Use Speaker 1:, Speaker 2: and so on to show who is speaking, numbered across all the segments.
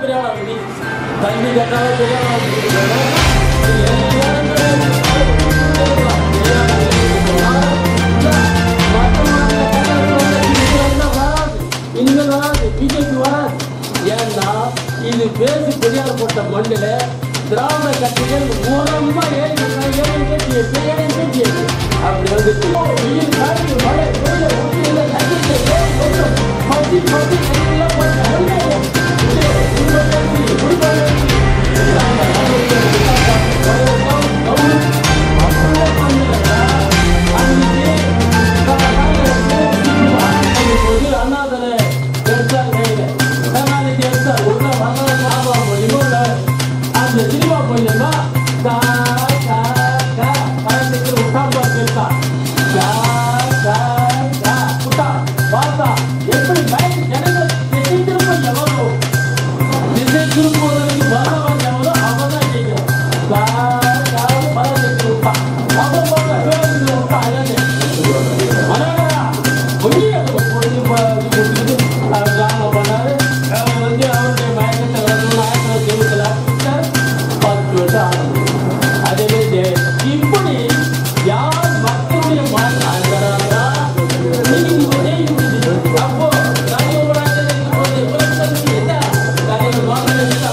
Speaker 1: பெரிய ஆளா நீ தண்ணி கேட்டாலும் பெரிய ஆளா நீ. இனிமேல் வராது பிஜேபி வராது ஏன்னா இது பேசி பெரியார் போட்ட மண்ணில் திராவிட கட்சிகள் மூலமா ஏழு ஏழு பேச்சு ஏழு பேச்சு அப்படி வந்துட்டு வெயில் காற்று மழை வெயில் ஒன்று இல்லை தண்ணி ஏழு கொஞ்சம் பசி பசி எல்லாம் போட்டு அருமையாகும். இது குடும்பத்தை குடும்பத்தை அண்ணாதலை எடுத்தார் கையில கருணாநிதி எடுத்தார் உள்ள வந்தார் ஞாபகம் இன்னொரு அந்த சினிமா போயிருந்தா கா கா கா கரண்ட்டுக்கு உட்கார்ந்து கேட்டா கா கா கா உட்டா பார்த்தா எப்படி பயன் ஜனங்கள் திசை திரும்ப எவ்வளோ திசை திரும்புவதற்கு வரவன் எவ்வளோ அவன் தான் ஜெயிக்கிறான் கா கா பலத்துக்கு விட்டா அவன் போக பேருக்கு விட்டா அழகு மனோகரா பொய்யே பொய்யே கொடுத்துட்டு அவர் தியானம் பண்ணாரு அவர் வந்து அவருடைய மயக்கத்தை வரணும் ஆயிரத்தி தொள்ளாயிரத்தி எழுபத்தி ஆறு பத்து வருஷம் ஆனது அதே இப்படி யார் மக்களுடைய மாற்றாங்கிறாரா அப்போ தலைவராக என்ன தலைவர் வாங்கினது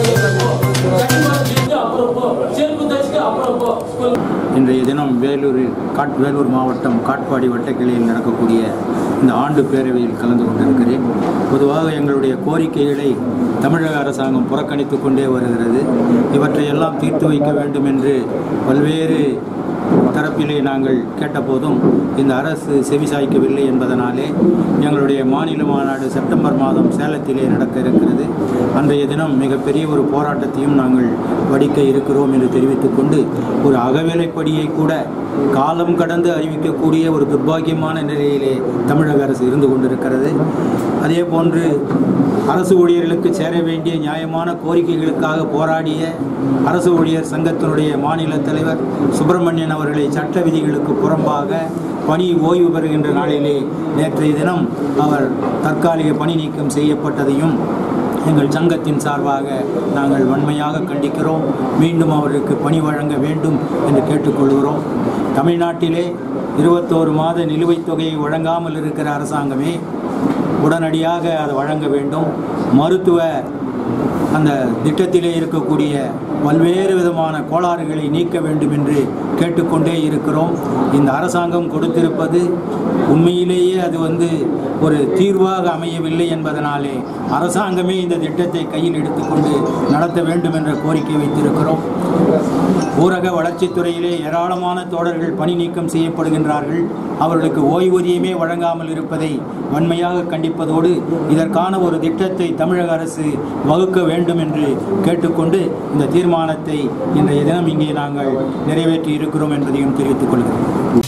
Speaker 1: அப்புறம் போ செருப்பு தச்சுக்கு அப்புறம் போ ஸ்கூல்
Speaker 2: இன்றைய தினம் வேலூரில் காட் வேலூர் மாவட்டம் காட்பாடி வட்டக்கிளையில் நடக்கக்கூடிய இந்த ஆண்டு பேரவையில் கலந்து கொண்டிருக்கிறேன் பொதுவாக எங்களுடைய கோரிக்கைகளை தமிழக அரசாங்கம் புறக்கணித்து கொண்டே வருகிறது இவற்றையெல்லாம் தீர்த்து வைக்க வேண்டும் என்று பல்வேறு தரப்பிலே நாங்கள் கேட்டபோதும் இந்த அரசு செவிசாய்க்கவில்லை என்பதனாலே எங்களுடைய மாநில மாநாடு செப்டம்பர் மாதம் சேலத்திலே நடக்க இருக்கிறது அன்றைய தினம் மிகப்பெரிய ஒரு போராட்டத்தையும் நாங்கள் வடிக்க இருக்கிறோம் என்று தெரிவித்துக் கொண்டு ஒரு அகவிலைப்படியை கூட காலம் கடந்து அறிவிக்கக்கூடிய ஒரு துர்பாக்கியமான நிலையிலே தமிழக அரசு இருந்து கொண்டிருக்கிறது அதே போன்று அரசு ஊழியர்களுக்கு சேர வேண்டிய நியாயமான கோரிக்கைகளுக்காக போராடிய அரசு ஊழியர் சங்கத்தினுடைய மாநில தலைவர் சுப்பிரமணியன் அவர்களை சட்ட விதிகளுக்கு புறம்பாக பணி ஓய்வு பெறுகின்ற நாளிலே நேற்றைய தினம் அவர் தற்காலிக பணி நீக்கம் செய்யப்பட்டதையும் எங்கள் சங்கத்தின் சார்பாக நாங்கள் வன்மையாக கண்டிக்கிறோம் மீண்டும் அவருக்கு பணி வழங்க வேண்டும் என்று கேட்டுக்கொள்கிறோம் தமிழ்நாட்டிலே இருபத்தோரு மாத நிலுவைத் தொகையை வழங்காமல் இருக்கிற அரசாங்கமே உடனடியாக அதை வழங்க வேண்டும் மருத்துவ அந்த திட்டத்திலே இருக்கக்கூடிய பல்வேறு விதமான கோளாறுகளை நீக்க வேண்டும் என்று கேட்டுக்கொண்டே இருக்கிறோம் இந்த அரசாங்கம் கொடுத்திருப்பது உண்மையிலேயே அது வந்து ஒரு தீர்வாக அமையவில்லை என்பதனாலே அரசாங்கமே இந்த திட்டத்தை கையில் எடுத்துக்கொண்டு நடத்த வேண்டும் என்ற கோரிக்கை வைத்திருக்கிறோம் ஊரக வளர்ச்சித்துறையிலே ஏராளமான தோழர்கள் பணி நீக்கம் செய்யப்படுகின்றார்கள் அவர்களுக்கு ஓய்வூதியமே வழங்காமல் இருப்பதை வன்மையாக கண்டிப்பதோடு இதற்கான ஒரு திட்டத்தை தமிழக அரசு வகுக்க வேண்டும் என்று கேட்டுக்கொண்டு இந்த தீர்மானத்தை இன்றைய தினம் இங்கே நாங்கள் நிறைவேற்றி இருக்கிறோம் என்பதையும் தெரிவித்துக் கொள்கிறேன்